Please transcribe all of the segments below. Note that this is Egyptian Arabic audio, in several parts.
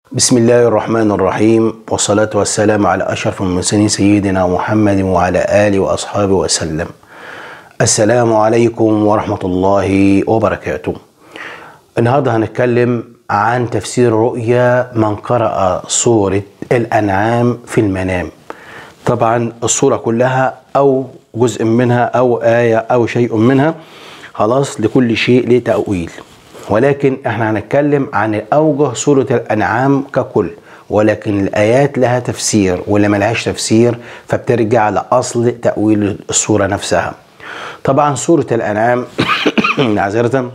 بسم الله الرحمن الرحيم والصلاة والسلام على أشرف المرسلين سيدنا محمد وعلى آله وأصحابه وسلم السلام عليكم ورحمة الله وبركاته النهاردة هنتكلم عن تفسير رؤيا من قرأ سورة الأنعام في المنام طبعا الصورة كلها أو جزء منها أو آية أو شيء منها خلاص لكل شيء له تأويل ولكن احنا هنتكلم عن اوجه سوره الانعام ككل ولكن الايات لها تفسير واللي ملهاش تفسير فبترجع لاصل تاويل السوره نفسها طبعا سوره الانعام معذره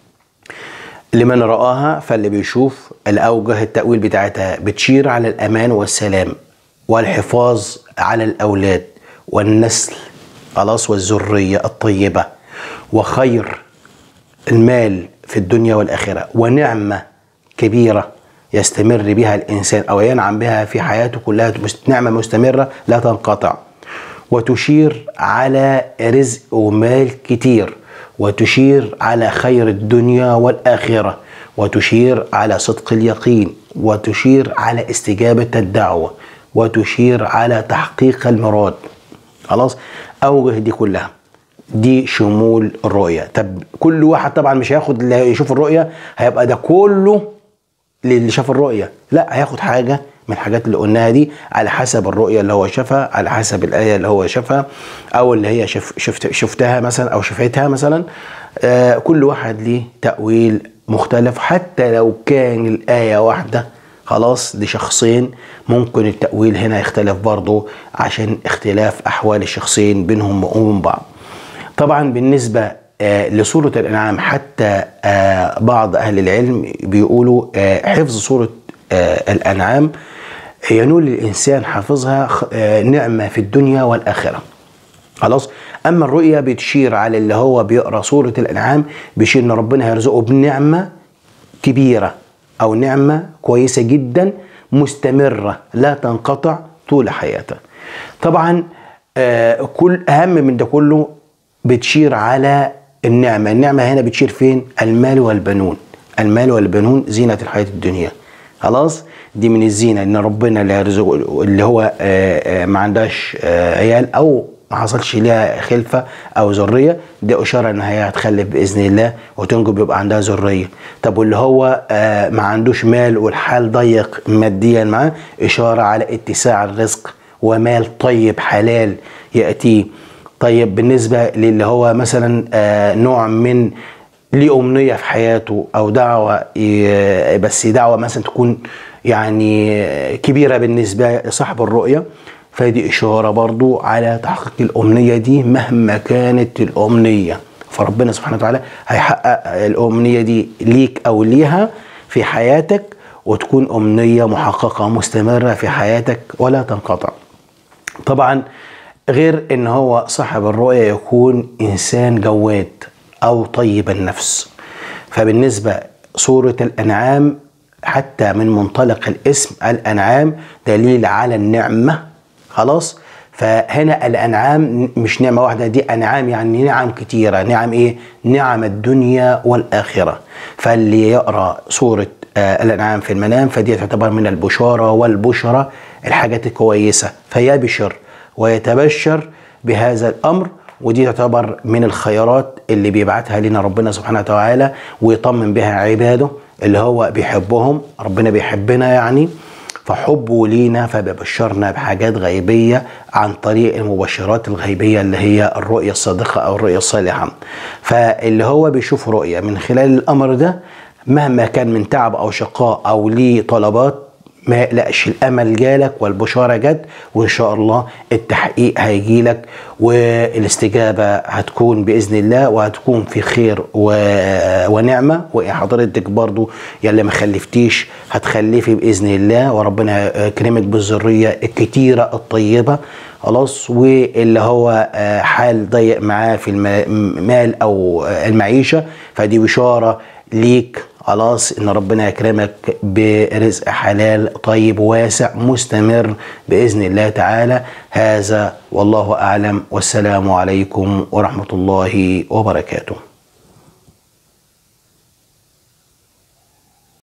لمن رآها فاللي بيشوف الأوجه التأويل بتاعتها بتشير على الأمان والسلام والحفاظ على الأولاد والنسل خلاص والذرية الطيبة وخير المال في الدنيا والآخرة ونعمة كبيرة يستمر بها الإنسان أو ينعم بها في حياته كلها نعمة مستمرة لا تنقطع وتشير على رزق ومال كتير وتشير على خير الدنيا والآخرة وتشير على صدق اليقين وتشير على استجابة الدعوة وتشير على تحقيق المراد خلاص أوجه دي كلها دي شمول الرؤية طب كل واحد طبعا مش هياخد اللي يشوف الرؤية هيبقى ده كله للي شاف الرؤية لا هياخد حاجة من الحاجات اللي قلناها دي على حسب الرؤية اللي هو شافها على حسب الآية اللي هو شافها أو اللي هي شف شفت شفتها مثلا أو شفتها مثلا آه كل واحد ليه تأويل مختلف حتى لو كان الآية واحدة خلاص لشخصين ممكن التأويل هنا يختلف برضه عشان اختلاف أحوال الشخصين بينهم وبين بعض طبعا بالنسبة آه لسورة الأنعام حتى آه بعض أهل العلم بيقولوا آه حفظ سورة الأنعام ينول الإنسان حافظها نعمة في الدنيا والآخرة خلاص أما الرؤية بتشير على اللي هو بيقرأ سورة الأنعام بيشير إن ربنا هيرزقه بنعمة كبيرة أو نعمة كويسة جدا مستمرة لا تنقطع طول حياته طبعا كل أهم من ده كله بتشير على النعمة النعمة هنا بتشير فين المال والبنون المال والبنون زينة الحياة الدنيا خلاص دي من الزينة ان ربنا اللي هيرزقه اللي هو ما عندهاش عيال او ما حصلش ليها خلفة او ذرية دي اشارة ان هي هتخلف باذن الله وتنجب يبقى عندها ذرية طب واللي هو ما عندوش مال والحال ضيق ماديا معاه اشارة على اتساع الرزق ومال طيب حلال يأتيه طيب بالنسبة للي هو مثلا نوع من ليه أمنية في حياته أو دعوة بس دعوة مثلا تكون يعني كبيرة بالنسبة لصاحب الرؤية فدي إشارة برضو على تحقيق الأمنية دي مهما كانت الأمنية فربنا سبحانه وتعالى هيحقق الأمنية دي ليك أو ليها في حياتك وتكون أمنية محققة مستمرة في حياتك ولا تنقطع طبعا غير ان هو صاحب الرؤية يكون انسان جواد او طيب النفس فبالنسبة سورة الانعام حتى من منطلق الاسم الانعام دليل على النعمة خلاص فهنا الانعام مش نعمة واحدة دي انعام يعني نعم كتيرة نعم ايه نعم الدنيا والاخرة فاللي يقرأ سورة آه الانعام في المنام فدي تعتبر من البشارة والبشرة الحاجات الكويسة فيبشر ويتبشر بهذا الامر ودي تعتبر من الخيرات اللي بيبعتها لنا ربنا سبحانه وتعالى ويطمن بها عباده اللي هو بيحبهم ربنا بيحبنا يعني فحبه لينا فبيبشرنا بحاجات غيبية عن طريق المبشرات الغيبية اللي هي الرؤية الصادقة أو الرؤية الصالحة فاللي هو بيشوف رؤية من خلال الأمر ده مهما كان من تعب أو شقاء أو ليه طلبات ما يقلقش الامل جالك والبشاره جت وان شاء الله التحقيق هيجيلك والاستجابه هتكون باذن الله وهتكون في خير و... ونعمه وحضرتك برضو يلي ما خلفتيش هتخلفي باذن الله وربنا يكرمك بالذريه الكتيره الطيبه خلاص واللي هو حال ضيق معاه في المال او المعيشه فدي بشاره ليك خلاص ان ربنا يكرمك برزق حلال طيب واسع مستمر باذن الله تعالى هذا والله اعلم والسلام عليكم ورحمه الله وبركاته